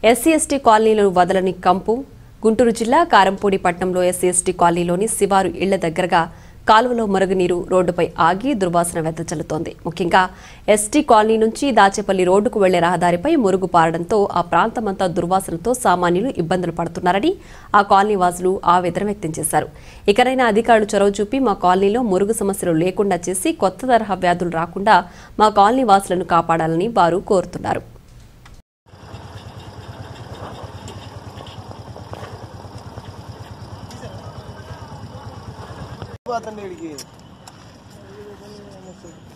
SC ST కాలనీలను వదలని కంపు గుంటూరు జిల్లా కారంపూడి పట్టణంలో ఎస్సీ ఎస్టీ కాలనీలోని శివారు ఇళ్ల దగ్గరగా కాలువలో మురుగునీరు రోడ్డుపై ఆగి దుర్వాసన వెదజల్లుతోంది ముఖ్యంగా ఎస్టీ కాలనీ నుంచి దాచేపల్లి రోడ్డుకు వెళ్లే రహదారిపై మురుగు పారడంతో ఆ ప్రాంతమంతా దుర్వాసనతో సామాన్యులు ఇబ్బందులు పడుతున్నారని ఆ కాలనీ వాసులు ఆవేదన వ్యక్తం చేశారు ఇకనైనా అధికారులు చొరవ చూపి మా కాలనీలో మురుగు సమస్యలు లేకుండా చేసి కొత్త తరహా వ్యాధులు రాకుండా మా కాలనీ వాసులను కాపాడాలని వారు కోరుతున్నారు పోతండి వీడికి